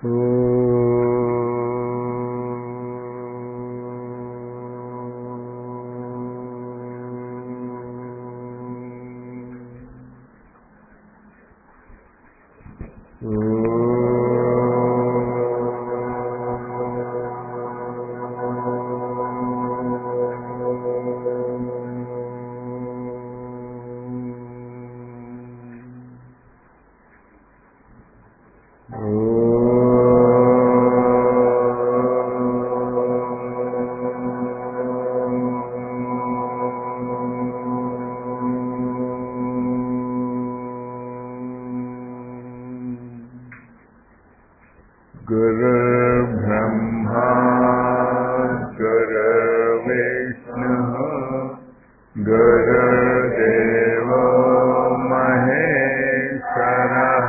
गुरुर्ब्रह्मा गुरुर्विष्णुः गुरुदेवो महेश्वरः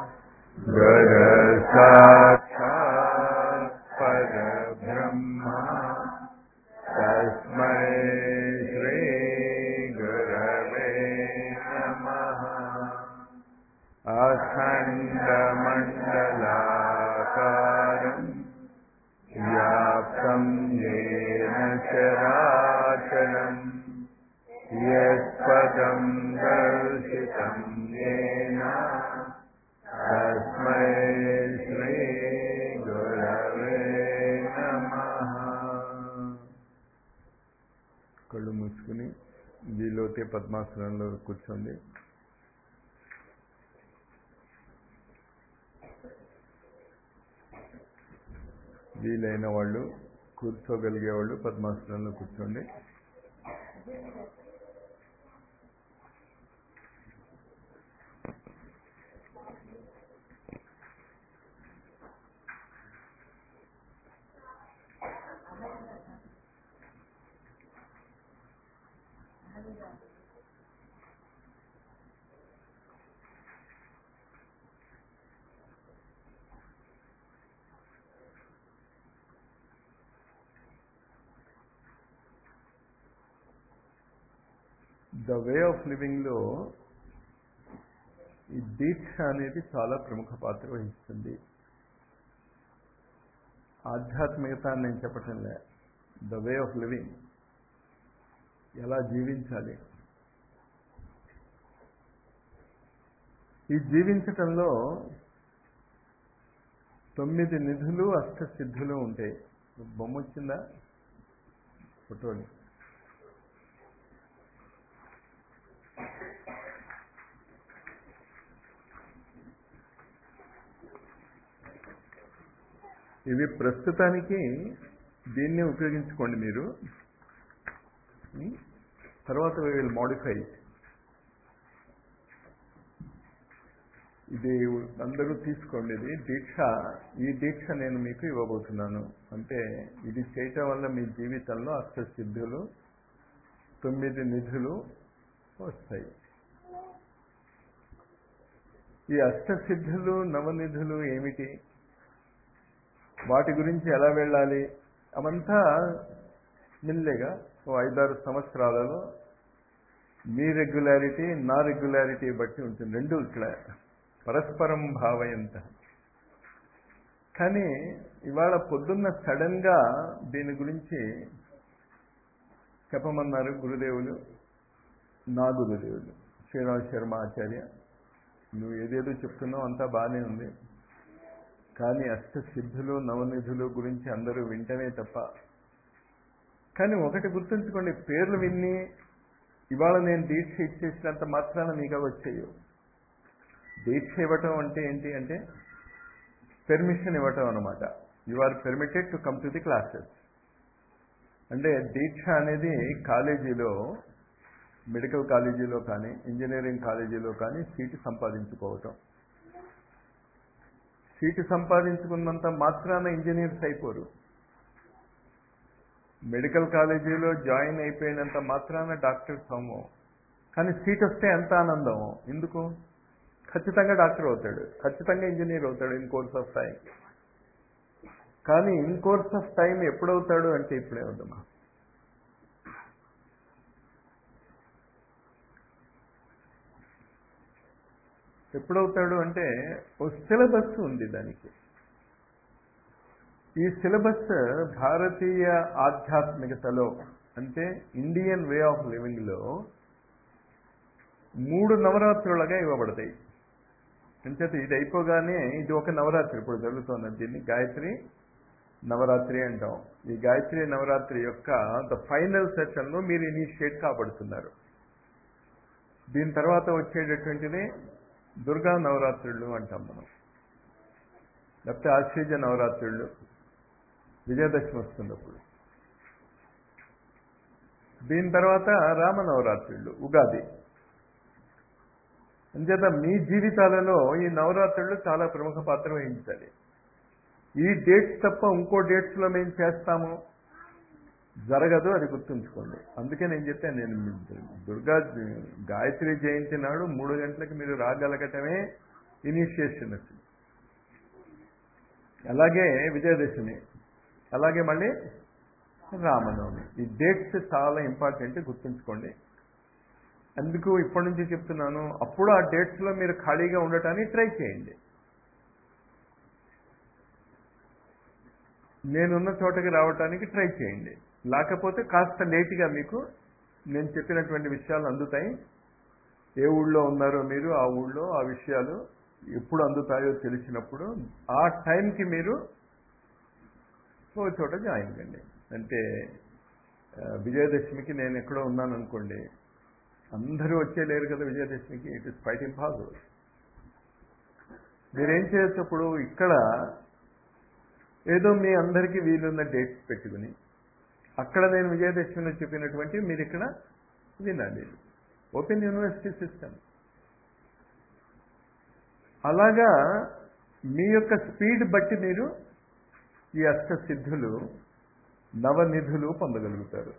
गुरुसाक्षात् परब्रह्मा तस्मै श्रीगुरवे नमः अखण्डमण्डलाकारम् व्याप्तं येन चराचरम् यत्पदं दर्शितं येन तस्मै श्रीगुरवे नमः కళ్ళు మూసుకుని వీలైతే పద్మాసనంలో కూర్చోండి వీలైన వాళ్ళు కూర్చోగలిగే వాళ్ళు పద్మాసనంలో కూర్చోండి ద వే ఆఫ్ లివింగ్లో ఈ దీక్ష అనేది చాలా ప్రముఖ పాత్ర వహిస్తుంది ఆధ్యాత్మికత అని నేను చెప్పటం లే ద వే ఆఫ్ లివింగ్ ఎలా జీవించాలి ఈ జీవించటంలో తొమ్మిది నిధులు అష్టసిద్ధులు ఉంటాయి బొమ్మ వచ్చిందా ఫోటోని ఇవి ప్రస్తుతానికి దీన్ని ఉపయోగించుకోండి మీరు ఉం? తర్వాత విల్ మోడిఫై ఇది అందరూ తీసుకోండి ఇది దీక్ష ఈ దీక్ష నేను మీకు ఇవ్వబోతున్నాను అంటే ఇది చేయటం వల్ల మీ జీవితంలో అష్టసిద్ధులు తొమ్మిది నిధులు వస్తాయి ఈ అష్టసిద్ధులు నవనిధులు ఏమిటి వాటి గురించి ఎలా వెళ్ళాలి అవంతా మెల్లగా ఓ ఐదారు సంవత్సరాలలో మీ రెగ్యులారిటీ నా రెగ్యులారిటీ బట్టి ఉంటుంది రెండు ఇక్కడ పరస్పరం భావయంత కానీ ఇవాళ పొద్దున్న సడన్గా దీని గురించి చెప్పమన్నారు గురుదేవులు నా గురుదేవులు శ్రీరామ్ శర్మ ఆచార్య నువ్వు ఏదేదో చెప్తున్నావు అంతా బాగానే ఉంది కానీ అష్టసిద్ధులు నవనిధులు గురించి అందరూ వింటనే తప్ప కానీ ఒకటి గుర్తుంచుకోండి పేర్లు విన్ని ఇవాళ నేను దీక్ష ఇచ్చేసినంత మాత్రాన మీకు అవి వచ్చాయి దీక్ష ఇవ్వటం అంటే ఏంటి అంటే పెర్మిషన్ ఇవ్వటం అనమాట you are permitted to come to the classes అంటే దీక్ష అనేది కాలేజీలో మెడికల్ కాలేజీలో కానీ ఇంజనీరింగ్ కాలేజీలో కానీ సీటు సంపాదించుకోవటం సీటు సంపాదించుకున్నంత మాత్రాన ఇంజనీర్స్ అయిపోరు మెడికల్ కాలేజీలో జాయిన్ అయిపోయినంత మాత్రాన డాక్టర్స్ అవ్వము కానీ సీట్ వస్తే ఎంత ఆనందం ఎందుకు ఖచ్చితంగా డాక్టర్ అవుతాడు ఖచ్చితంగా ఇంజనీర్ అవుతాడు ఇన్ కోర్స్ ఆఫ్ టైం కానీ ఇన్ కోర్స్ ఆఫ్ టైం ఎప్పుడవుతాడు అంటే ఇప్పుడే అవుతామా ఎప్పుడవుతాడు అంటే ఓ సిలబస్ ఉంది దానికి ఈ సిలబస్ భారతీయ ఆధ్యాత్మికతలో అంటే ఇండియన్ వే ఆఫ్ లివింగ్లో మూడు నవరాత్రులుగా ఇవ్వబడతాయి అంచేత ఇది అయిపోగానే ఇది ఒక నవరాత్రి ఇప్పుడు జరుగుతున్నది దీన్ని గాయత్రి నవరాత్రి అంటాం ఈ గాయత్రి నవరాత్రి యొక్క ద ఫైనల్ సెషన్లో మీరు ఇనిషియేట్ కాబడుతున్నారు దీని తర్వాత వచ్చేటటువంటిది దుర్గా నవరాత్రులు అంటాం మనం లేకపోతే ఆశ్చర్య నవరాత్రులు విజయదశమి వస్తుంది అప్పుడు దీని తర్వాత రామ నవరాత్రులు ఉగాది అంచేత మీ జీవితాలలో ఈ నవరాత్రులు చాలా ప్రముఖ పాత్ర వహించాలి ఈ డేట్స్ తప్ప ఇంకో డేట్స్లో మేము చేస్తాము జరగదు అది గుర్తుంచుకోండి అందుకే నేను చెప్పాను నేను దుర్గా గాయత్రి జయంతి నాడు మూడు గంటలకు మీరు రాగలగటమే ఇనిషియేషన్ వచ్చింది అలాగే విజయదశమి అలాగే మళ్ళీ రామనవమి ఈ డేట్స్ చాలా ఇంపార్టెంట్ గుర్తుంచుకోండి అందుకు ఇప్పటి నుంచి చెప్తున్నాను అప్పుడు ఆ డేట్స్లో మీరు ఖాళీగా ఉండటానికి ట్రై చేయండి నేనున్న చోటకి రావటానికి ట్రై చేయండి లేకపోతే కాస్త లేటుగా మీకు నేను చెప్పినటువంటి విషయాలు అందుతాయి ఏ ఊళ్ళో ఉన్నారో మీరు ఆ ఊళ్ళో ఆ విషయాలు ఎప్పుడు అందుతాయో తెలిసినప్పుడు ఆ టైంకి మీరు ఓ చోట జాయిన్ కండి అంటే విజయదశమికి నేను ఎక్కడో ఉన్నాను అనుకోండి అందరూ వచ్చేలేరు కదా విజయదశమికి ఇట్ ఇస్ క్వైట్ ఇంపాసిబుల్ మీరేం చేయొచ్చు అప్పుడు ఇక్కడ ఏదో మీ అందరికీ వీలున్న డేట్స్ పెట్టుకుని అక్కడ నేను విజయదశమిలో చెప్పినటువంటి మీరు ఇక్కడ వినాలి ఓపెన్ యూనివర్సిటీ సిస్టమ్ అలాగా మీ యొక్క స్పీడ్ బట్టి మీరు ఈ అష్టసిద్ధులు నవనిధులు పొందగలుగుతారు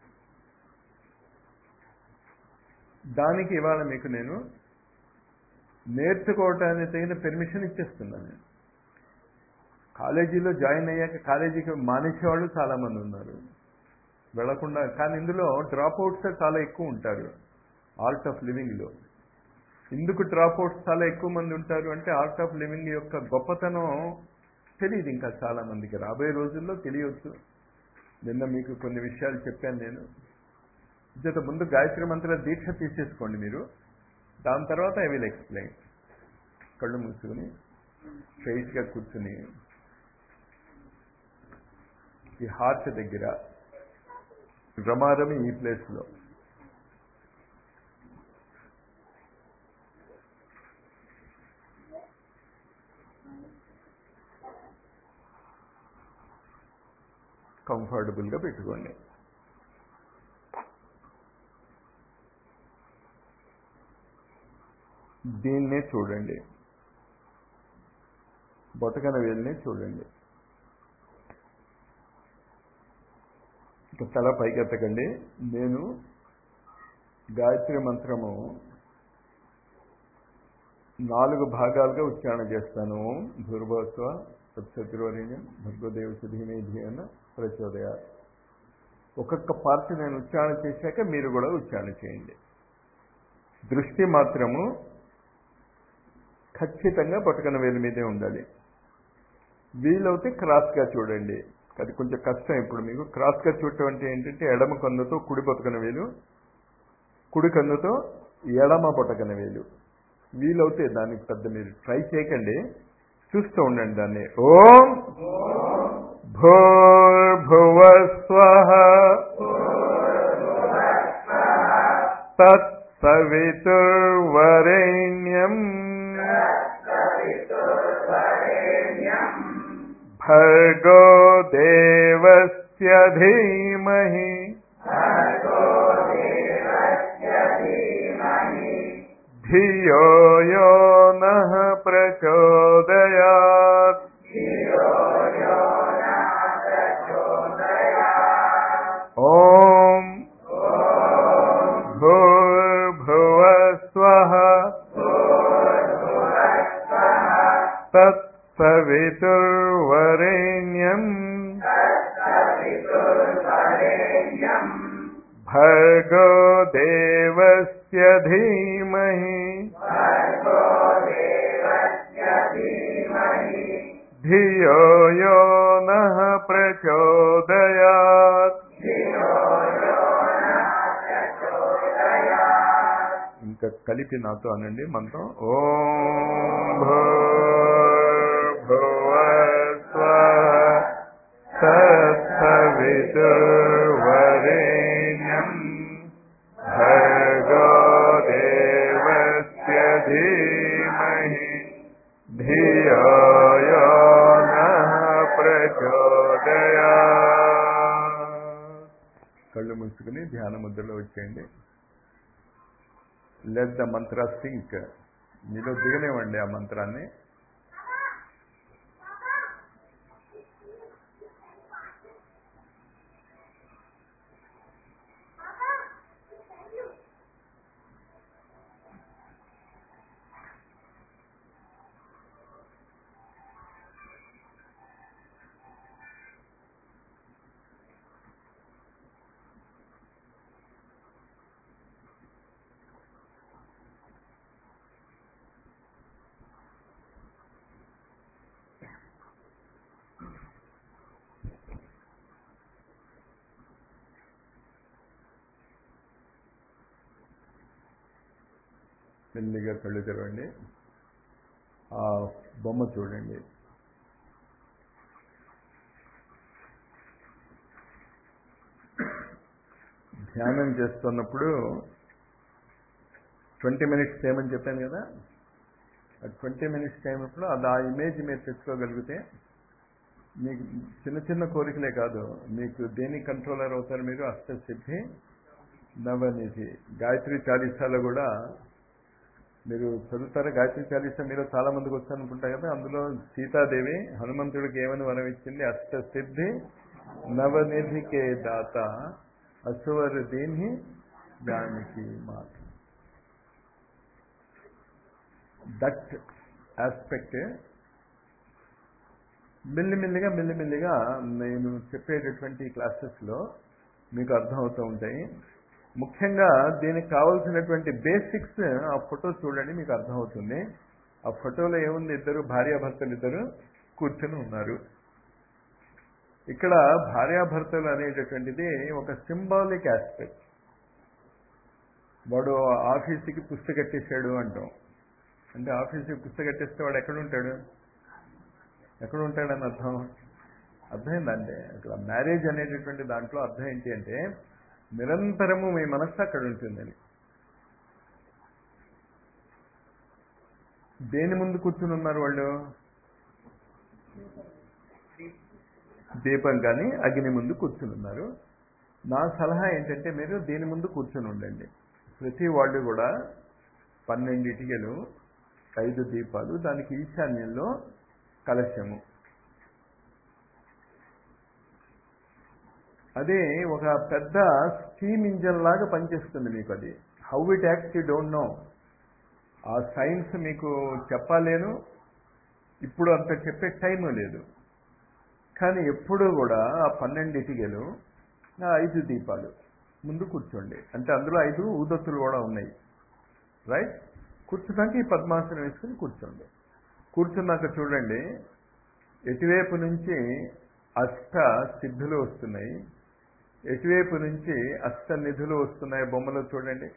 దానికి ఇవాళ మీకు నేను నేర్చుకోవటానికి తగిన పెర్మిషన్ ఇచ్చేస్తున్నాను కాలేజీలో జాయిన్ అయ్యాక కాలేజీకి మానేసేవాళ్ళు చాలామంది ఉన్నారు వెళ్లకుండా కానీ ఇందులో డ్రాప్ అవుట్స్ చాలా ఎక్కువ ఉంటారు ఆర్ట్ ఆఫ్ లివింగ్లో ఎందుకు డ్రాప్ అవుట్స్ చాలా ఎక్కువ మంది ఉంటారు అంటే ఆర్ట్ ఆఫ్ లివింగ్ యొక్క గొప్పతనం తెలియదు ఇంకా చాలా మందికి రాబోయే రోజుల్లో తెలియవచ్చు నిన్న మీకు కొన్ని విషయాలు చెప్పాను నేను ఇంత ముందు గాయత్రి మంత్ర దీక్ష తీసేసుకోండి మీరు దాని తర్వాత ఐ విల్ ఎక్స్ప్లెయిన్ కళ్ళు మూసుకుని స్ట్రైట్గా కూర్చుని ఈ హార్ట్ దగ్గర రమారమి ఈ ప్లేస్లో కంఫర్టబుల్గా పెట్టుకోండి దీన్నే చూడండి బొటకన వేలునే చూడండి ఇక తల పైకెత్తకండి నేను గాయత్రి మంత్రము నాలుగు భాగాలుగా ఉచ్చారణ చేస్తాను భూర్భోత్వ సత్సతిరోరణ్యం భర్గోదేవ సుధీమేధి అన్న ప్రచోదయ ఒక్కొక్క పార్ట్ నేను ఉచ్చారణ చేశాక మీరు కూడా ఉచ్చారణ చేయండి దృష్టి మాత్రము ఖచ్చితంగా పట్టుకున్న వేలు మీదే ఉండాలి వీలవుతే క్రాస్గా చూడండి అది కొంచెం కష్టం ఇప్పుడు మీకు క్రాస్గా చూడటం అంటే ఏంటంటే ఎడమ కన్నుతో కుడి పట్టుకున్న వేలు కుడి కన్నుతో ఎడమ పట్టుకున్న వేలు వీలవుతే దానికి పెద్ద మీరు ట్రై చేయకండి చూస్తూ ఉండండి దాన్ని ఓం భూర్భువ స్వహ తత్సవితుర్వరేణ్యం భర్గో దేవస్య ధీమహి ధియో యో నః ప్రచోదయాత్ ఓం భూర్భువ స్వః తత్సవితుర్వరేణ్యం భర్గో దేవస్య ధీమహి ధియో యో నః ప్రచోదయాత్ ఇంకా కలిపి నాతో అనండి మంత్రం ఓం భూర్భువస్వః తత్సవితుర్వరేణ్యం భర్గో దేవస్య ధీమహి ధియో యో నః ప్రచోదయాత్ కళ్ళు మూసుకుని ధ్యాన ముద్రలో వచ్చేయండి లెట్ ద మంత్ర సింక్ మీలో దిగనివ్వండి ఆ మంత్రాన్ని మెల్లిగా కళ్ళు తెరవండి ఆ బొమ్మ చూడండి ధ్యానం చేస్తున్నప్పుడు ట్వంటీ మినిట్స్ టైం అని చెప్పాను కదా ఆ ట్వంటీ మినిట్స్ టైం అప్పుడు అది ఆ ఇమేజ్ మీరు తెచ్చుకోగలిగితే మీకు చిన్న చిన్న కోరికలే కాదు మీకు దేని కంట్రోలర్ అవుతారు మీరు అష్టసిద్ధి నవనిధి గాయత్రి చాలీసాలో కూడా మీరు చదువుతారా గాయత్రి చాలీసా మీరు చాలా మందికి వచ్చారనుకుంటా కదా అందులో సీతాదేవి హనుమంతుడికి ఏమని వరం ఇచ్చింది అష్టసిద్ధి నవనిధికే దాత అసువర్ దీన్ని దానికి మాట దట్ ఆస్పెక్ట్ మెల్లిమెల్లిగా మెల్లిమెల్లిగా నేను చెప్పేటటువంటి క్లాసెస్లో మీకు అర్థమవుతూ ఉంటాయి ముఖ్యంగా దీనికి కావాల్సినటువంటి బేసిక్స్ ఆ ఫోటో చూడండి మీకు అర్థమవుతుంది ఆ ఫోటోలో ఏముంది ఇద్దరు భార్యాభర్తలు ఇద్దరు కూర్చొని ఉన్నారు ఇక్కడ భార్యాభర్తలు అనేటటువంటిది ఒక సింబాలిక్ ఆస్పెక్ట్ వాడు ఆఫీస్కి పుస్తకట్టేశాడు అంటాం అంటే ఆఫీస్కి పుస్తకట్టేస్తే వాడు ఎక్కడ ఉంటాడు ఎక్కడ ఉంటాడని అర్థం అర్థమైందండి అక్కడ మ్యారేజ్ అనేటటువంటి దాంట్లో అర్థం ఏంటి అంటే నిరంతరము మీ మనస్సు అక్కడ ఉంటుందని దేని ముందు కూర్చుని ఉన్నారు వాళ్ళు దీపం కానీ అగ్ని ముందు కూర్చుని ఉన్నారు నా సలహా ఏంటంటే మీరు దీని ముందు కూర్చుని ఉండండి ప్రతి వాళ్ళు కూడా పన్నెండు ఇటుకలు ఐదు దీపాలు దానికి ఈశాన్యంలో కలశము అదే ఒక పెద్ద స్టీమ్ ఇంజన్ లాగా పనిచేస్తుంది మీకు అది how it acts you don't know ఆ సైన్స్ మీకు చెప్పలేను ఇప్పుడు అంత చెప్పే టైం లేదు కానీ ఎప్పుడూ కూడా ఆ పన్నెండు ఇటుకలు ఆ ఐదు దీపాలు ముందు కూర్చోండి అంటే అందులో ఐదు ఊదొత్తులు కూడా ఉన్నాయి రైట్ కూర్చున్నాక ఈ పద్మాసనం వేసుకుని కూర్చోండి కూర్చున్నాక చూడండి ఎటువైపు నుంచి అష్ట సిద్ధులు వస్తున్నాయి ఎటువైపు నుంచి అష్ట నిధులు వస్తున్నాయి బొమ్మలు చూడండి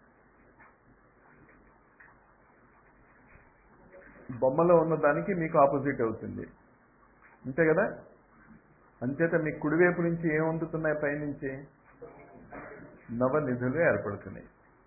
బొమ్మలో ఉన్న దానికి మీకు ఆపోజిట్ అవుతుంది అంతే కదా అంచేత మీ కుడివైపు నుంచి ఏం అందుతున్నాయి పైనుంచి నవ నిధులు ఏర్పడుతున్నాయి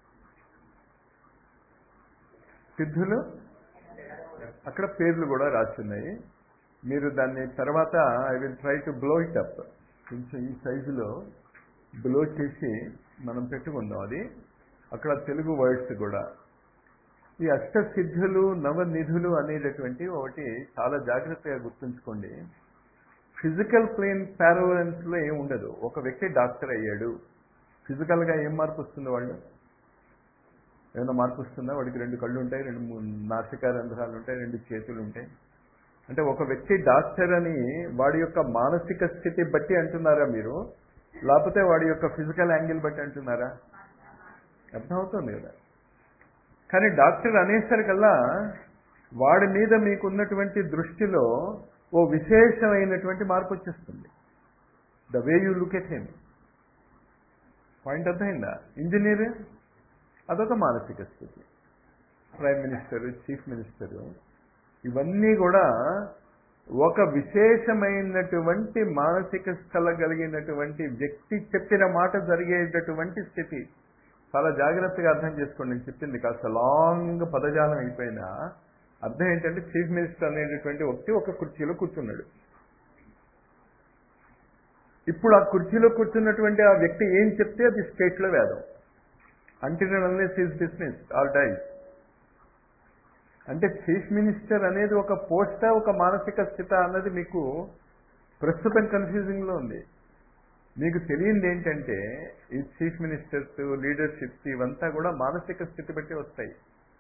సిద్ధులు అక్కడ పేర్లు కూడా రాస్తున్నాయి మీరు దాన్ని తర్వాత I will try to blow it up కొంచెం ఈ సైజులో బ్లో చేసి మనం పెట్టుకుందాం అది అక్కడ తెలుగు వర్డ్స్ కూడా ఈ అష్టసిద్ధులు నవనిధులు అనేటటువంటి ఒకటి చాలా జాగ్రత్తగా గుర్తుంచుకోండి ఫిజికల్ ప్లేన్ పారోలెన్స్లో ఏం ఉండదు ఒక వ్యక్తి డాక్టర్ అయ్యాడు ఫిజికల్గా ఏం మార్పు వస్తుంది వాళ్ళు ఏమైనా మార్పు వస్తుందా వాడికి రెండు కళ్ళు ఉంటాయి రెండు మూడు నాసికా రంధ్రాలు ఉంటాయి రెండు చేతులు ఉంటాయి అంటే ఒక వ్యక్తి డాక్టర్ అని వాడి యొక్క మానసిక స్థితి బట్టి అంటున్నారా మీరు లేకపోతే వాడి యొక్క ఫిజికల్ యాంగిల్ బట్టి అంటున్నారా అర్థమవుతుంది కదా కానీ డాక్టర్ అనేసరికల్లా వాడి మీద మీకున్నటువంటి దృష్టిలో ఓ విశేషమైనటువంటి మార్పు వచ్చేస్తుంది the way you look at him point అర్థమైందా ఇంజనీర్ అదొక మానసిక స్థితి ప్రైమ్ మినిస్టర్ చీఫ్ మినిస్టర్ ఇవన్నీ కూడా ఒక విశేషమైనటువంటి మానసిక స్థల కలిగినటువంటి వ్యక్తి చెప్పిన మాట జరిగేటటువంటి స్థితి చాలా జాగ్రత్తగా అర్థం చేసుకోండి నేను చెప్పింది కాస్త లాంగ్ పదజాలం అయిపోయినా అర్థం ఏంటంటే చీఫ్ మినిస్టర్ అనేటటువంటి వ్యక్తి ఒక కుర్చీలో కూర్చున్నాడు ఇప్పుడు ఆ కుర్చీలో కూర్చున్నటువంటి ఆ వ్యక్తి ఏం చెప్తే అది స్టేట్లో వేదం until unless is dismiss or dies అంటే చీఫ్ మినిస్టర్ అనేది ఒక పోస్టా ఒక మానసిక స్థిత అన్నది మీకు ప్రస్తుతం కన్ఫ్యూజింగ్ లో ఉంది మీకు తెలియంది ఏంటంటే ఈ చీఫ్ మినిస్టర్స్ లీడర్షిప్స్ ఇవంతా కూడా మానసిక స్థితి బట్టి వస్తాయి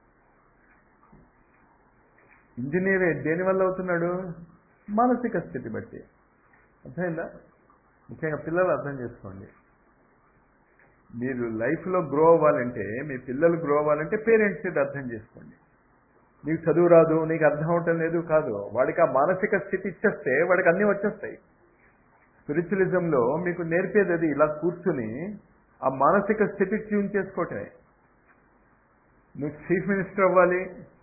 ఇంజనీర్ దేనివల్ల అవుతున్నాడు మానసిక స్థితి బట్టి అర్థమైందా ముఖ్యంగా పిల్లలు అర్థం చేసుకోండి మీరు లైఫ్లో గ్రో అవ్వాలంటే మీ పిల్లలు గ్రో అవ్వాలంటే పేరెంట్స్ ఇది అర్థం చేసుకోండి నీకు చదువు రాదు నీకు అర్థం అవటం లేదు కాదు వాడికి ఆ మానసిక స్థితి ఇచ్చేస్తే వాడికి అన్నీ వచ్చేస్తాయి స్పిరిచువలిజంలో మీకు నేర్పేది అది ఇలా కూర్చుని ఆ మానసిక స్థితి ట్యూన్ చేసుకోవటమే నువ్వు చీఫ్ మినిస్టర్ అవ్వాలి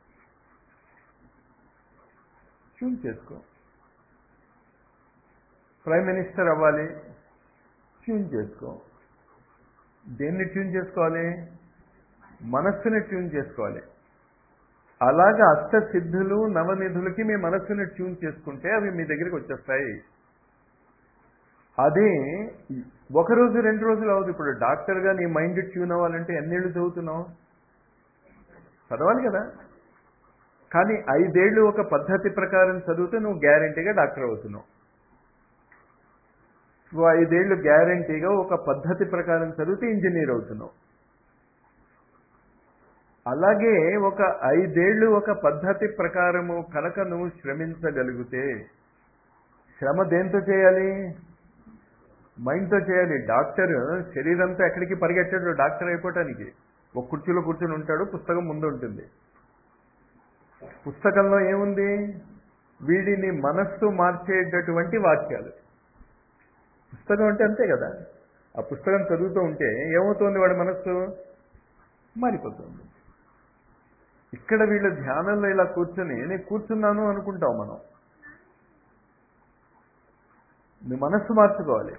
ట్యూన్ చేసుకో ప్రైమ్ మినిస్టర్ అవ్వాలి ట్యూన్ చేసుకో దేన్ని ట్యూన్ చేసుకోవాలి మనస్సుని ట్యూన్ చేసుకోవాలి అలాగా అష్ట సిద్ధులు నవనిధులకి మీ మనస్సుని ట్యూన్ చేసుకుంటే అవి మీ దగ్గరికి వచ్చేస్తాయి అదే ఒక రోజు రెండు రోజులు అవ్వదు ఇప్పుడు డాక్టర్గా నీ మైండ్ ట్యూన్ అవ్వాలంటే ఎన్నేళ్ళు చదువుతున్నావు చదవాలి కదా కానీ ఐదేళ్లు ఒక పద్ధతి ప్రకారం చదివితే నువ్వు గ్యారంటీగా డాక్టర్ అవుతున్నావు నువ్వు ఐదేళ్లు గ్యారంటీగా ఒక పద్ధతి ప్రకారం చదివితే ఇంజనీర్ అవుతున్నావు అలాగే ఒక ఐదేళ్లు ఒక పద్ధతి ప్రకారము కనుక నువ్వు శ్రమించగలిగితే శ్రమ దేంతో చేయాలి మైండ్తో చేయాలి డాక్టర్ శరీరంతో ఎక్కడికి పరిగెట్టాడు డాక్టర్ అయిపోవటానికి ఒక కుర్చీలో కూర్చొని ఉంటాడు పుస్తకం ముందు ఉంటుంది పుస్తకంలో ఏముంది వీడిని మనస్సు మార్చేటటువంటి వాక్యాలు పుస్తకం అంటే అంతే కదా ఆ పుస్తకం చదువుతూ ఉంటే ఏమవుతుంది వాడి మనస్సు మారిపోతుంది ఇక్కడ వీళ్ళ ధ్యానంలో ఇలా కూర్చొని నేను కూర్చున్నాను అనుకుంటాం మనం నీ మనస్సు మార్చుకోవాలి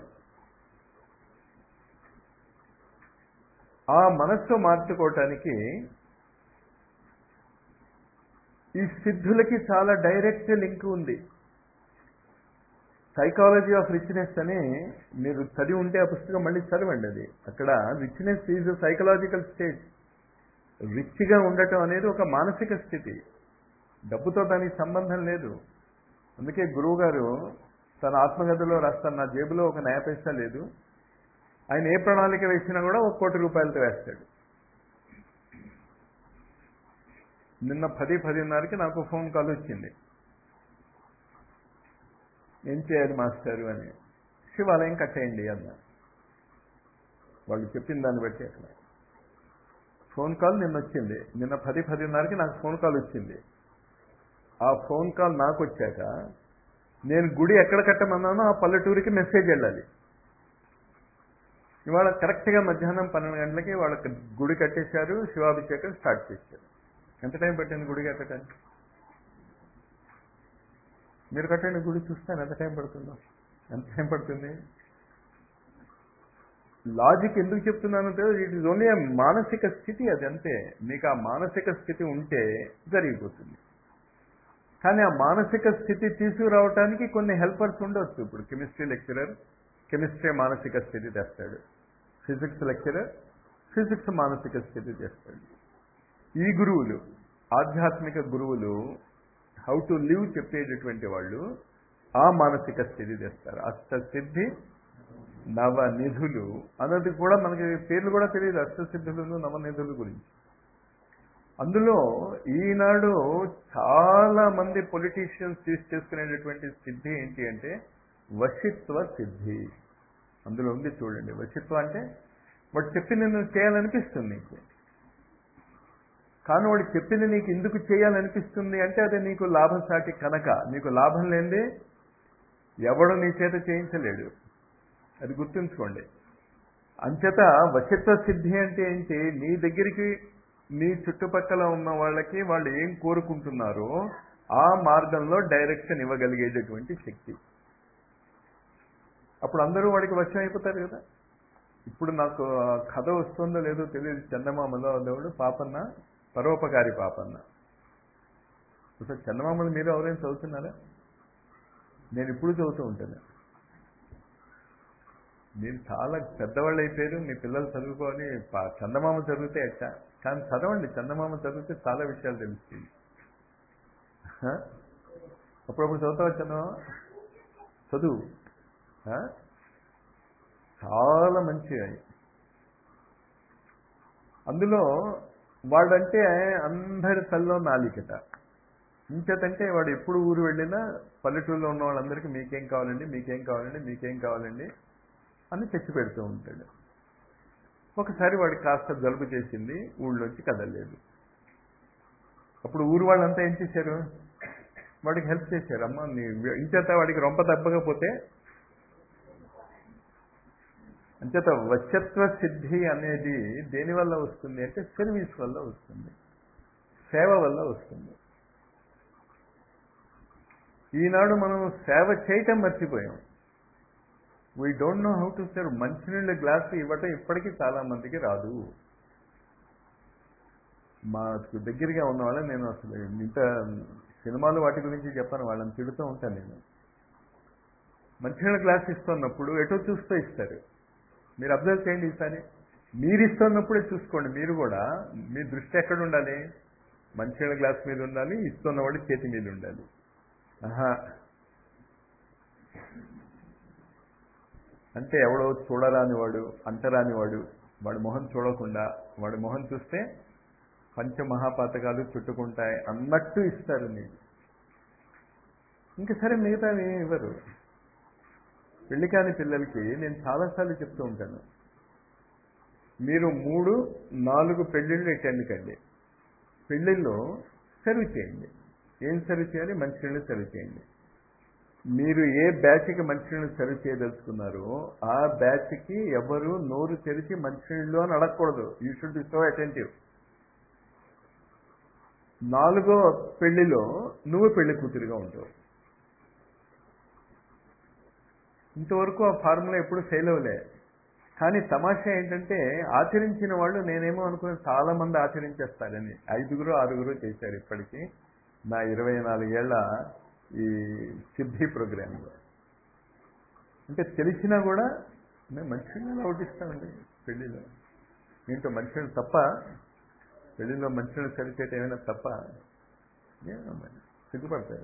ఆ మనస్సు మార్చుకోవటానికి ఈ సిద్ధులకి చాలా డైరెక్ట్ లింక్ ఉంది సైకాలజీ ఆఫ్ రిచ్నెస్ అని మీరు చదివి ఉంటే ఆ పుస్తకం మళ్ళీ చదవండి అది అక్కడ రిచ్నెస్ ఈజ్ సైకలాజికల్ స్టేట్ రిచ్గా ఉండటం అనేది ఒక మానసిక స్థితి డబ్బుతో దానికి సంబంధం లేదు అందుకే గురువు గారు తన ఆత్మగతలో రాస్తాను నా జేబులో ఒక నయ పైసా లేదు ఆయన ఏ ప్రణాళిక వేసినా కూడా ఒక కోటి రూపాయలతో వేస్తాడు నిన్న పది పదిన్నరకి నాకు ఫోన్ కాల్ వచ్చింది ఏం చేయాలి మాస్టారు అని శివాలయం కట్టేయండి అన్న వాళ్ళు చెప్పిన దాన్ని బట్టి అక్కడ ఫోన్ కాల్ నిన్న వచ్చింది నిన్న పది పదిన్నరకి నాకు ఫోన్ కాల్ వచ్చింది ఆ ఫోన్ కాల్ నాకు వచ్చాక నేను గుడి ఎక్కడ కట్టమన్నానో ఆ పల్లెటూరికి మెసేజ్ వెళ్ళాలి ఇవాళ కరెక్ట్గా మధ్యాహ్నం పన్నెండు గంటలకి వాళ్ళకి గుడి కట్టేశారు శివాభిషేకం స్టార్ట్ చేశారు ఎంత టైం పట్టింది గుడి కట్టడానికి మీరు కట్టండి గుడి చూస్తాను ఎంత టైం పడుతుందో ఎంత టైం పడుతుంది లాజిక్ ఎందుకు చెప్తున్నాను ఇట్ ఇస్ ఓన్లీ మానసిక స్థితి అది అంతే మీకు ఆ మానసిక స్థితి ఉంటే జరిగిపోతుంది కానీ ఆ మానసిక స్థితి తీసుకురావటానికి కొన్ని హెల్పర్స్ ఉండొచ్చు ఇప్పుడు కెమిస్ట్రీ లెక్చరర్ కెమిస్ట్రీ మానసిక స్థితి తెస్తాడు ఫిజిక్స్ లెక్చరర్ ఫిజిక్స్ మానసిక స్థితి తెస్తాడు ఈ గురువులు ఆధ్యాత్మిక గురువులు హౌ టు లివ్ చెప్పేటటువంటి వాళ్ళు ఆ మానసిక స్థితి తెస్తారు అష్టసిద్ధి నవ నిధులు అన్నది కూడా మనకి పేర్లు కూడా తెలియదు అష్టసిద్ధులు నవనిధులు గురించి అందులో ఈనాడు చాలా మంది పొలిటీషియన్స్ తీసి చేసుకునేటటువంటి సిద్ధి ఏంటి అంటే వశిత్వ సిద్ధి అందులో ఉంది చూడండి వశిత్వ అంటే వాడు చెప్పింది నువ్వు చేయాలనిపిస్తుంది నీకు కానీ వాడు చెప్పింది నీకు ఎందుకు చేయాలనిపిస్తుంది అంటే అది నీకు లాభసాటి కనుక నీకు లాభం లేనిదే ఎవడు నీ చేత చేయించలేడు అది గుర్తుంచుకోండి అంచేత వశత్వ సిద్ధి అంటే ఏంటి నీ దగ్గరికి నీ చుట్టుపక్కల ఉన్న వాళ్ళకి వాళ్ళు ఏం కోరుకుంటున్నారో ఆ మార్గంలో డైరెక్షన్ ఇవ్వగలిగేటటువంటి శక్తి అప్పుడు అందరూ వాడికి వశం అయిపోతారు కదా ఇప్పుడు నాకు ఆ కథ వస్తుందో లేదో తెలియదు చందమామలో దేవుడు పాపన్న పరోపకారి పాపన్న అసలు చందమామలు మీరు ఎవరైనా చదువుతున్నారా నేను ఇప్పుడు చదువుతూ ఉంటాను మీరు చాలా పెద్దవాళ్ళు అయిపోయారు మీ పిల్లలు చదువుకోవాలి పా- చందమామ చదివితే ఎట్టా కానీ చదవండి చందమామ చదివితే చాలా విషయాలు తెలుస్తాయి హ? అప్పుడప్పుడు చదువుతావా చందమామ చదువు హ? చాలా మంచిగా అందులో వాడంటే అందరి తల్లో నాలికట ఇంచేతంటే వాడు ఎప్పుడు ఊరు వెళ్ళినా పల్లెటూరులో ఉన్న వాళ్ళందరికీ మీకేం కావాలండి మీకేం కావాలండి మీకేం కావాలండి అని తెచ్చి పెడుతూ ఉంటాడు ఒకసారి వాడికి కాస్త జలుబు చేసింది ఊళ్ళోంచి కదలలేదు అప్పుడు ఊరు వాళ్ళంతా ఏం చేశారు వాడికి హెల్ప్ చేశారు అమ్మ నీ ఇంచేత వాడికి రొంప తప్పకపోతే అంచేత వశత్వ సిద్ధి అనేది దేని వల్ల వస్తుంది అంటే సర్వీస్ వల్ల వస్తుంది సేవ వల్ల వస్తుంది ఈనాడు మనం సేవ చేయటం మర్చిపోయాం we don't know how to serve మంచినీళ్ళ గ్లాసు ఇవ్వటం ఇప్పటికీ చాలా మందికి రాదు మాకు దగ్గరగా ఉన్న వాళ్ళని నేను అసలు ఇంత సినిమాలు వాటి గురించి చెప్పాను వాళ్ళని తిడుతూ ఉంటాను నేను మంచినీళ్ళ గ్లాస్ ఇస్తున్నప్పుడు ఎటో చూస్తూ ఇస్తారు మీరు అబ్జర్వ్ చేయండి ఈసారి మీరు ఇస్తున్నప్పుడే చూసుకోండి మీరు కూడా మీ దృష్టి ఎక్కడ ఉండాలి మంచినీళ్ళ గ్లాస్ మీద ఉండాలి ఇస్తున్నవాడు చేతి మీద ఉండాలి ఆహా అంటే ఎవడో చూడరాని వాడు అంటరాని వాడు వాడి మొహం చూడకుండా వాడి మొహం చూస్తే పంచమహాపాతకాలు చుట్టుకుంటాయి అన్నట్టు ఇస్తారు నీకు ఇంకా సరే మిగతా ఇవ్వరు పెళ్లి కాని పిల్లలకి నేను చాలాసార్లు చెప్తూ ఉంటాను మీరు మూడు నాలుగు పెళ్ళిళ్ళు అటెండ్ కండి పెళ్ళిళ్ళు సర్వ్ చేయండి ఏం సర్వ్ చేయాలి మంచినీళ్ళు సర్వ్ చేయండి మీరు ఏ బ్యాచ్కి మంచినీళ్ళు సర్వ్ చేయదలుచుకున్నారో ఆ బ్యాచ్కి ఎవరు నోరు తెరిచి మంచినీళ్ళు అని అడగకూడదు you should be so attentive నాలుగో పెళ్లిలో నువ్వు పెళ్లి కూతురుగా ఉంటావు ఇంతవరకు ఆ ఫార్ములా ఎప్పుడు ఫెయిల్ అవ్వలే కానీ తమాషా ఏంటంటే ఆచరించిన వాళ్ళు నేనేమో అనుకుని చాలా మంది ఆచరించేస్తారని ఐదుగురు ఆరుగురు చేశారు ఇప్పటికీ నా ఇరవై నాలుగేళ్ల ఈ సిద్ధి ప్రోగ్రాంలో అంటే తెలిసినా కూడా మేము మంచినీళ్ళు ఒకటిస్తామండి పెళ్లిలో దీంట్లో మంచినీళ్ళు తప్ప పెళ్లిలో మంచినీళ్ళు సరిచేట ఏమైనా తప్ప ఏమో మరి సిగ్గుపడతారు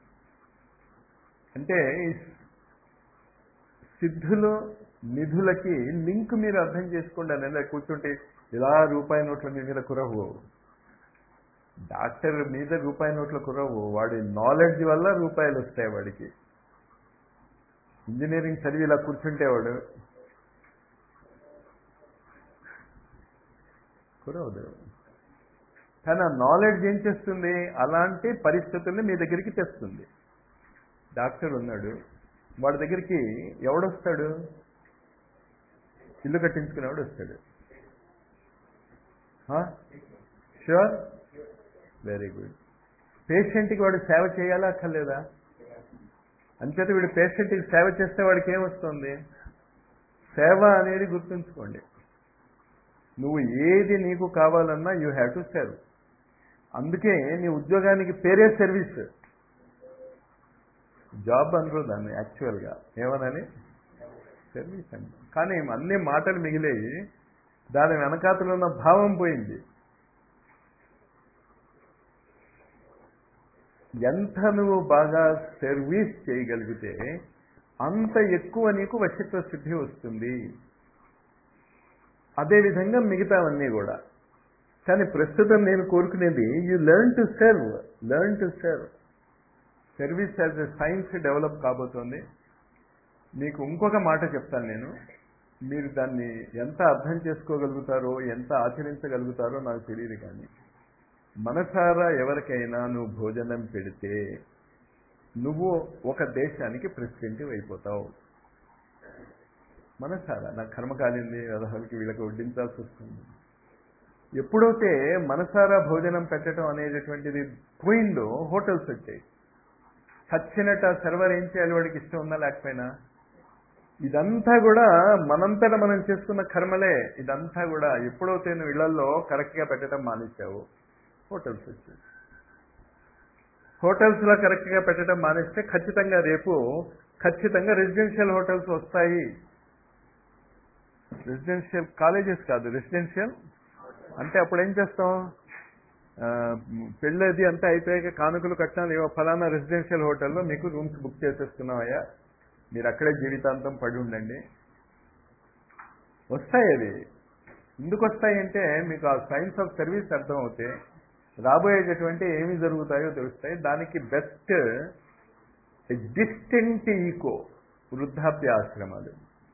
అంటే ఈ సిద్ధులు నిధులకి లింక్ మీరు అర్థం చేసుకోండి అని ఇలా కూర్చుంటే ఇలా రూపాయి నోట్ల మీ మీద కురవు డాక్టర్ మీద రూపాయి నోట్ల కురవు వాడి నాలెడ్జ్ వల్ల రూపాయలు వస్తాయి వాడికి ఇంజనీరింగ్ చదివి ఇలా కూర్చుంటే వాడు కురవదు కానీ ఆ నాలెడ్జ్ ఏం చేస్తుంది అలాంటి పరిస్థితుల్ని మీ దగ్గరికి తెస్తుంది డాక్టర్ ఉన్నాడు వాడి దగ్గరికి ఎవడొస్తాడు ఇల్లు కట్టించుకునేవాడు వస్తాడు షూర్ వెరీ గుడ్ పేషెంట్కి వాడు సేవ చేయాలా అక్కర్లేదా అంచేత వీడు పేషెంట్కి సేవ చేస్తే వాడికి ఏమొస్తుంది సేవ అనేది గుర్తుంచుకోండి నువ్వు ఏది నీకు కావాలన్నా యూ హ్యావ్ టు సర్వ్ అందుకే నీ ఉద్యోగానికి పేరే సర్వీస్ జాబ్ అనరు దాన్ని యాక్చువల్గా ఏమనని సర్వీస్ అండి కానీ అన్ని మాటలు మిగిలేయి దాని వెనకాతలో ఉన్న భావం పోయింది ఎంత నువ్వు బాగా సర్వీస్ చేయగలిగితే అంత ఎక్కువ నీకు వశత్వ సిద్ధి వస్తుంది అదేవిధంగా మిగతావన్నీ కూడా కానీ ప్రస్తుతం నేను కోరుకునేది you learn to serve learn to serve service as a science develop కాబోతోంది మీకు ఇంకొక మాట చెప్తాను నేను మీరు దాన్ని ఎంత అర్థం చేసుకోగలుగుతారో ఎంత ఆచరించగలుగుతారో నాకు తెలియదు కానీ మనసారా ఎవరికైనా నువ్వు భోజనం పెడితే నువ్వు ఒక దేశానికి ప్రెసిడెంట్ అయిపోతావు మనసారా నా కర్మ కాలింది రథాలకి వీళ్ళకి వడ్డించాల్సి వస్తుంది ఎప్పుడైతే మనసారా భోజనం పెట్టడం అనేటటువంటిది పోయిందో హోటల్స్ వచ్చాయి చచ్చినట్టు ఆ సర్వర్ ఏం చేయాలి వాడికి ఇష్టం ఉందా లేకపోయినా ఇదంతా కూడా మనంతట మనం చేసుకున్న కర్మలే ఇదంతా కూడా ఎప్పుడైతే నువ్వు ఇళ్లలో కరెక్ట్గా పెట్టడం మానేశావు హోటల్స్ వచ్చాయి హోటల్స్లో కరెక్ట్గా పెట్టడం మానేస్తే ఖచ్చితంగా రేపు ఖచ్చితంగా రెసిడెన్షియల్ హోటల్స్ వస్తాయి రెసిడెన్షియల్ కాలేజెస్ కాదు రెసిడెన్షియల్ అంటే అప్పుడు ఏం చేస్తాం పెళ్ళది అంతా అయిపోయాక కానుకలు కట్టాలి ఏవో ఫలానా రెసిడెన్షియల్ హోటల్లో మీకు రూమ్స్ బుక్ చేసేస్తున్నామయ్యా మీరు అక్కడే జీవితాంతం పడి ఉండండి వస్తాయి అది ఎందుకు వస్తాయంటే మీకు ఆ సైన్స్ ఆఫ్ సర్వీస్ అర్థం అవుతే రాబోయేటటువంటి ఏమి జరుగుతాయో తెలుస్తాయి దానికి బెస్ట్ డిస్టెంట్ ఈకో వృద్ధాప్య ఆశ్రమాలు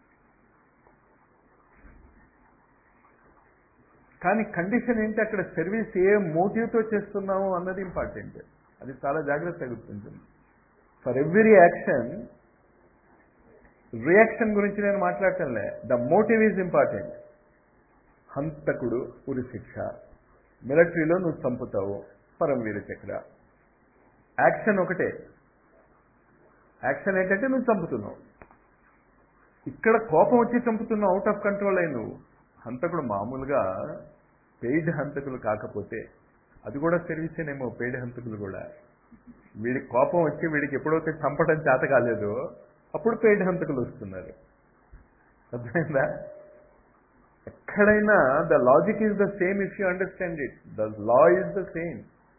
కానీ కండిషన్ ఏంటి అక్కడ సర్వీస్ ఏ మోటివ్తో చేస్తున్నాము అన్నది ఇంపార్టెంట్ అది చాలా జాగ్రత్తగా గుర్తుంటుంది ఫర్ ఎవ్రీ యాక్షన్ రియాక్షన్ గురించి నేను మాట్లాడటంలే ద మోటివ్ ఈజ్ ఇంపార్టెంట్ హంతకుడు ఉరి శిక్ష మిలిటరీలో నువ్వు చంపుతావు పరమవీర చక్ర యాక్షన్ ఒకటే యాక్షన్ ఏంటంటే నువ్వు చంపుతున్నావు ఇక్కడ కోపం వచ్చి చంపుతున్నావు అవుట్ ఆఫ్ కంట్రోల్ అయి నువ్వు హంతకుడు మామూలుగా పెయిడ్ హంతకులు కాకపోతే అది కూడా సర్వీసేనేమో పెయిడ్ హంతకులు కూడా వీడికి కోపం వచ్చి వీడికి ఎప్పుడైతే చంపడం చేత కాలేదో అప్పుడు పెయిడ్ హంతకులు వస్తున్నారు అర్థమైందా ఎక్కడైనా the logic is the same if you understand it the law is the same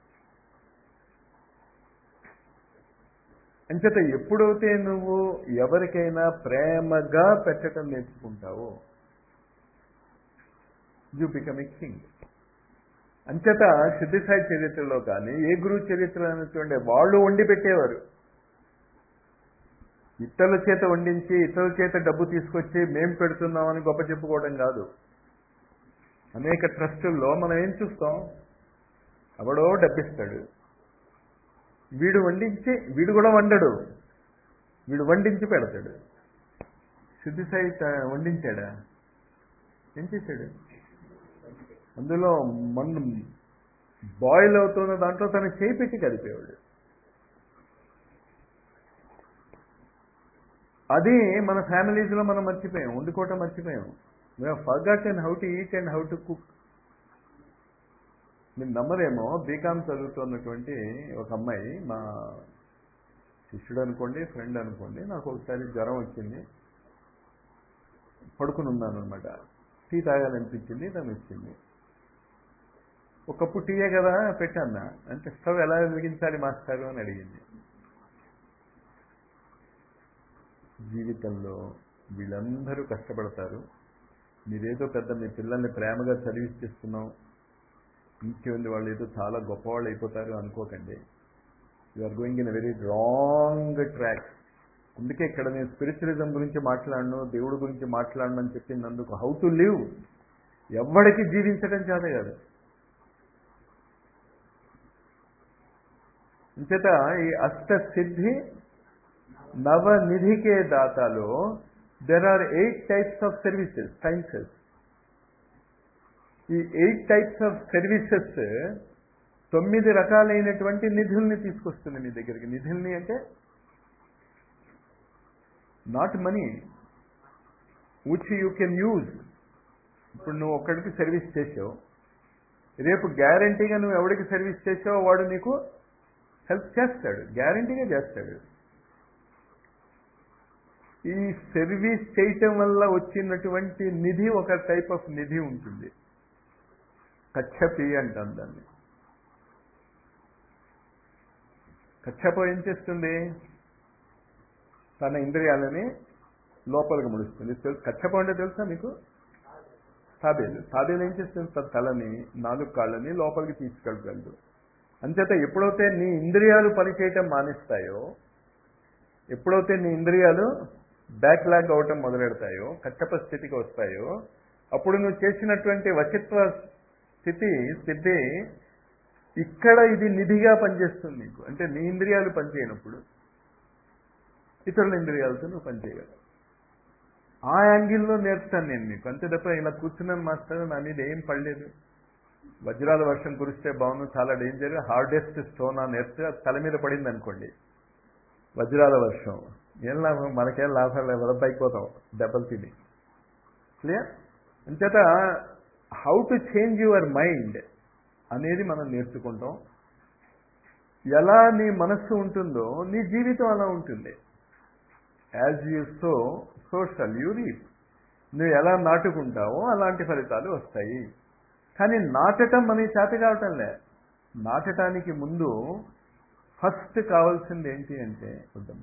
అంచేత ఎప్పుడైతే నువ్వు ఎవరికైనా ప్రేమగా పెట్టడం నేర్చుకుంటావో యూ బికమ్ ఎ కింగ్ అంచేత సిద్ధిసాయి చరిత్రలో కానీ ఏ గురువు చరిత్ర చూడండి వాళ్ళు వండి పెట్టేవారు ఇతరుల చేత వండించి ఇతరుల చేత డబ్బు తీసుకొచ్చి మేం పెడుతున్నామని గొప్ప చెప్పుకోవడం కాదు అనేక ట్రస్టుల్లో మనం ఏం చూస్తాం ఎవడో డబ్బిస్తాడు వీడు వండించి వీడు కూడా వండడు వీడు వండించి పెడతాడు సిద్ధిసాయి వండించాడా ఏం చేశాడు అందులో మన్ను బాయిల్ అవుతున్న దాంట్లో తన చేయి పెట్టి కలిపేవాడు అది మన ఫ్యామిలీస్లో మనం మర్చిపోయాం వండుకోవటం మర్చిపోయాం మేము forgot and how to eat and how to cook మీరు నమ్మరేమో బీకామ్ చదువుతున్నటువంటి ఒక అమ్మాయి మా శిష్యుడు అనుకోండి ఫ్రెండ్ అనుకోండి నాకు ఒకసారి జ్వరం వచ్చింది పడుకుని ఉన్నాను అనమాట టీ తాగాలనిపించింది తను ఇచ్చింది ఒక కప్పు టీయే కదా పెట్టాన్న అంటే స్టవ్ ఎలా వెలిగించాలి మాస్టారు అని అడిగింది జీవితంలో వీళ్ళందరూ కష్టపడతారు మీరేదో పెద్ద మీ పిల్లల్ని ప్రేమగా చదివిస్తున్నాం ఇంకేముంది వాళ్ళు ఏదో చాలా గొప్పవాళ్ళు అయిపోతారు అనుకోకండి you are going in a very wrong track అందుకే ఇక్కడ నేను స్పిరిచువలిజం గురించి మాట్లాడను దేవుడి గురించి మాట్లాడను అని చెప్పినందుకు హౌ టు లివ్ ఎవరికి జీవించడం చేత కాదు అంచేత ఈ అష్ట సిద్ధి నవనిధికే దాతాలో there are eight types of services sciences ఈ ఎయిట్ టైప్స్ ఆఫ్ సర్వీసెస్ తొమ్మిది రకాలైనటువంటి నిధుల్ని తీసుకొస్తుంది మీ దగ్గరికి నిధుల్ని అంటే not money which you can use ఇప్పుడు నువ్వు ఒక్కడికి సర్వీస్ చేసావు రేపు గ్యారంటీగా నువ్వు ఎవడికి సర్వీస్ చేసావో వాడు నీకు హెల్ప్ చేస్తాడు గ్యారంటీగా చేస్తాడు ఈ సర్వీస్ చేయటం వల్ల వచ్చినటువంటి నిధి ఒక టైప్ ఆఫ్ నిధి ఉంటుంది కచ్చపి అంటాం దాన్ని కచ్చప ఏం చేస్తుంది తన ఇంద్రియాలని లోపలికి ముడుస్తుంది తెలుసు కచ్చప అంటే తెలుసా మీకు తాబేలు తాబేలు ఏం చేస్తుంది తన తలని నాలుగు కాళ్ళని లోపలికి తీసుకెళ్ళగలదు అంచేత ఎప్పుడైతే నీ ఇంద్రియాలు పనిచేయటం మానేస్తాయో ఎప్పుడైతే నీ ఇంద్రియాలు బ్యాక్లాగ్ అవటం మొదలెడతాయో కచ్చప స్థితికి వస్తాయో అప్పుడు నువ్వు చేసినటువంటి వచిత్వ స్థితి సిద్ధి ఇక్కడ ఇది నిధిగా పనిచేస్తుంది నీకు అంటే నీ ఇంద్రియాలు పనిచేయనప్పుడు ఇతరుల ఇంద్రియాలతో నువ్వు పనిచేయగలవు ఆ యాంగిల్లో నేర్పుతాను నేను మీకు అంతే తప్ప ఇలా కూర్చున్నాను మాస్టర్ నా మీద ఏం పడలేదు వజ్రాల వర్షం కురిస్తే బాగుంది చాలా డేంజర్ హార్డెస్ట్ స్టోన్ ఆ నేర్పితే అది తల మీద పడింది అనుకోండి వజ్రాల వర్షం ఏం లాభం మనకేం లాభం లేదు వరపైపోతాం దెబ్బలు తిని క్లియర్ అంచేత how to change your mind అనేది మనం నేర్చుకుంటాం ఎలా నీ మనస్సు ఉంటుందో నీ జీవితం అలా ఉంటుంది as you sow so shall you reap నువ్వు ఎలా నాటుకుంటావో అలాంటి ఫలితాలు వస్తాయి కానీ నాటటం మనకి చేత కావటం లే నాటటానికి ముందు ఫస్ట్ కావాల్సింది ఏంటి అంటే వద్దాం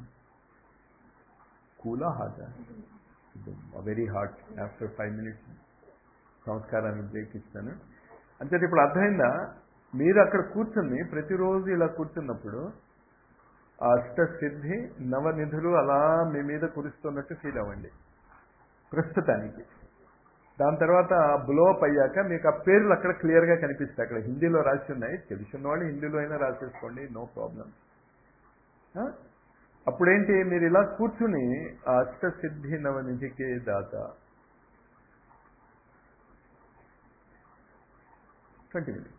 కూలా hot very hot after five minutes సంస్కారాన్ని బ్రేక్ ఇస్తాను అంటే ఇప్పుడు అర్థమైందా మీరు అక్కడ కూర్చుని ప్రతిరోజు ఇలా కూర్చున్నప్పుడు ఆ అష్టసిద్ధి నవనిధులు అలా మీ మీద కురుస్తున్నట్టు ఫీల్ అవ్వండి ప్రస్తుతానికి దాని తర్వాత బ్లోఅప్ అయ్యాక మీకు ఆ పేర్లు అక్కడ క్లియర్గా కనిపిస్తాయి అక్కడ హిందీలో రాసి ఉన్నాయి తెలిసిన వాళ్ళు హిందీలో అయినా రాసేసుకోండి నో ప్రాబ్లం అప్పుడేంటి మీరు ఇలా కూర్చుని ఆ అష్టసిద్ధి నవనిధికి దాత ట్వంటీ మినిట్స్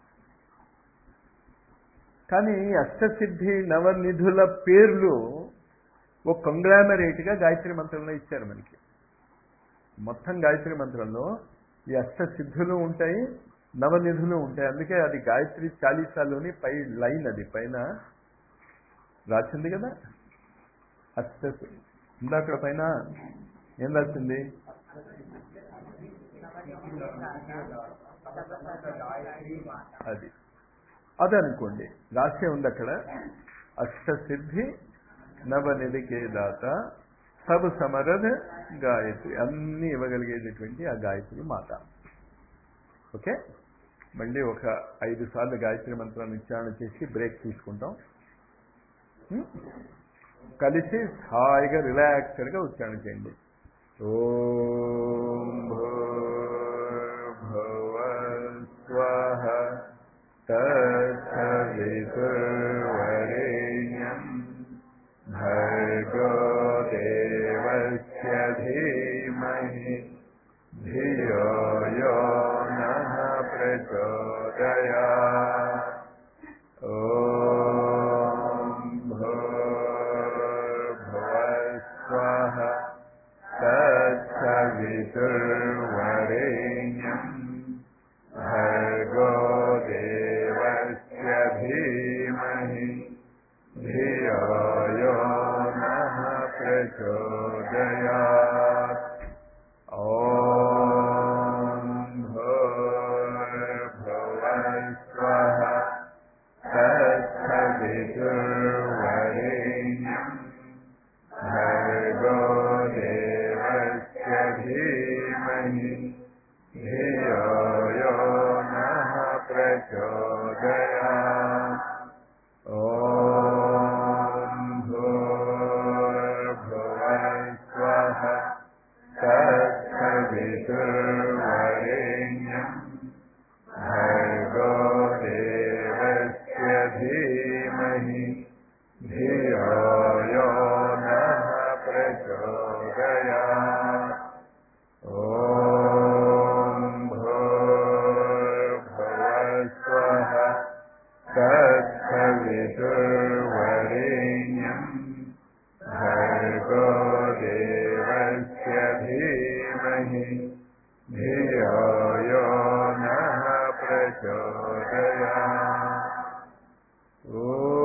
కానీ అష్టసిద్ధి నవనిధుల పేర్లు ఒక కంగ్లామరేట్గా గాయత్రి మంత్రంలో ఇచ్చారు మనకి మొత్తం గాయత్రి మంత్రంలో ఈ అష్టసిద్ధులు ఉంటాయి నవనిధులు ఉంటాయి అందుకే అది గాయత్రి చాలీసాలోని పై లైన్ అది పైన రాసింది కదా అష్ట ఇందాక పైన ఏం రాసింది అది అది అనుకోండి రాసే ఉంది అక్కడ అష్టసిద్ధి నవనిధికే దాత సబ్ సమరథ గాయత్రి అన్ని ఇవ్వగలిగేటటువంటి ఆ గాయత్రి మాత ఓకే మళ్ళీ ఒక ఐదు సార్లు గాయత్రి మంత్రాన్ని ఉచ్చారణ చేసి బ్రేక్ తీసుకుంటాం కలిసి హాయిగా రిలాక్స్డ్గా ఉచ్చారణ చేయండి ఓం భూర్భువ స్వః తత్సవితుర్వరేణ్యం భర్గో దేవస్య ధీమహి ధియో యో నః ప్రచోదయాత్ ఓం భూర్భువస్వః తత్సవితుర్వరేణ్యం భర్గో దేవస్య ధీమహి ధియో యో నః ప్రచోదయాత్ ఓం భూర్భువస్వః తత్సవితుర్వరేణ్యం భర్గో దేవస్య ధీమహి ధియో యో నః ప్రచోదయాత్ ఓం భూర్భువస్వః తత్సవితుర్వరేణ్యం భర్గో దేవస్య ధీమహి ధియో యో నః ప్రచోదయాత్ ఓం భూర్భువస్వః తత్సవితుర్వరేణ్యం భర్గో దేవస్య ధీమహి ధియో యో నః ప్రచోదయాత్ ఓ